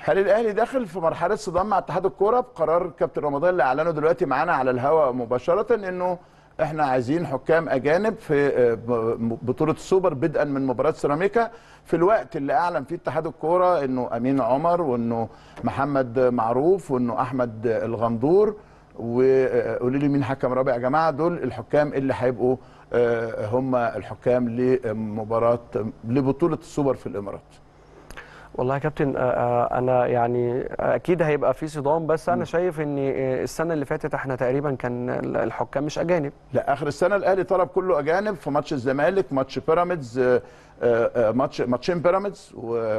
هل الاهلي داخل في مرحله صدام مع اتحاد الكوره بقرار كابتن رمضان اللي اعلنه دلوقتي معانا على الهواء مباشره انه احنا عايزين حكام اجانب في آه، ب- بطوله السوبر بدءا من مباراه سيراميكا في الوقت اللي اعلن فيه اتحاد الكوره انه امين عمر وانه محمد معروف وانه احمد الغندور وقولوا لي مين حكم رابع يا جماعه دول الحكام اللي هيبقوا آه، هم الحكام لمباراه لبطوله السوبر في الامارات والله يا كابتن آه، آه، انا يعني اكيد هيبقى في صدام بس انا شايف ان آه، السنه اللي فاتت احنا تقريبا كان الحكام مش اجانب لا اخر السنه الاهلي طلب كله اجانب في ماتش الزمالك ماتش بيراميدز آه، آه، آه، ماتش ماتشين بيراميدز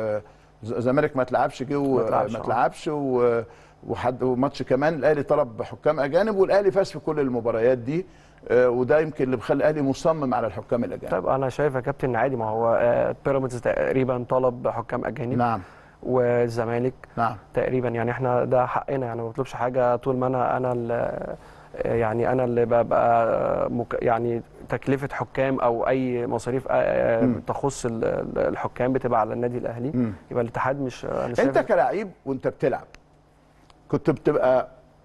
والزمالك ما تلعبش جه ما اتلعبش، ما آه. تلعبش و- وحد وماتش كمان الاهلي طلب حكام اجانب والاهلي فاز في كل المباريات دي آه، وده يمكن اللي بيخلي الاهلي مصمم على الحكام الاجانب طيب انا شايف يا كابتن عادي ما هو آه، بيراميدز تقريبا طلب حكام اجانب نعم والزمالك نعم تقريبا يعني احنا ده حقنا يعني ما بطلبش حاجه طول ما انا انا ال- يعني انا اللي ببقى مك يعني تكلفه حكام او اي مصاريف آه، مم. تخص ال- ال- الحكام بتبقى على النادي الاهلي مم. يبقى الاتحاد مش انا شايف انت كلاعب وانت بتلعب كنت بتبقى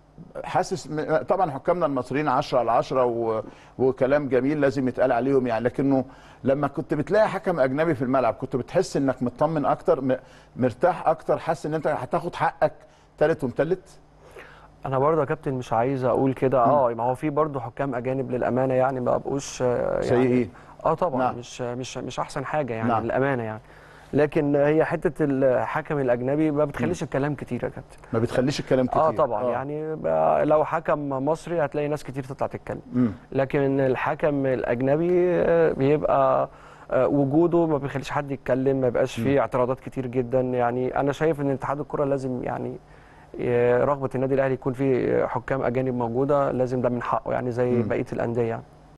حاسس م- طبعا حكامنا المصريين 10 على 10 و... وكلام جميل لازم يتقال عليهم يعني لكنه لما كنت بتلاقي حكم اجنبي في الملعب كنت بتحس انك مطمن اكتر م... مرتاح اكتر حاسس ان انت هتاخد حقك تالت ومتلت انا برضه يا كابتن مش عايز اقول كده اه ما هو في برضه حكام اجانب للامانه يعني ما بقوش آه، يعني سيئين. اه طبعا نعم. مش مش مش احسن حاجه يعني نعم. للامانه يعني لكن هي حته الحكم الاجنبي ما بتخليش الكلام كتير يا كابتن ما بتخليش الكلام كتير اه طبعا يعني بقى لو حكم مصري هتلاقي ناس كتير تطلع تتكلم مم. لكن الحكم الاجنبي آه، بيبقى آه، وجوده ما بيخليش حد يتكلم ما بيبقاش فيه اعتراضات كتير جدا يعني انا شايف ان اتحاد الكره لازم يعني آه، رغبه النادي الاهلي يكون فيه حكام اجانب موجوده لازم ده من حقه يعني زي مم. بقيه الانديه يعني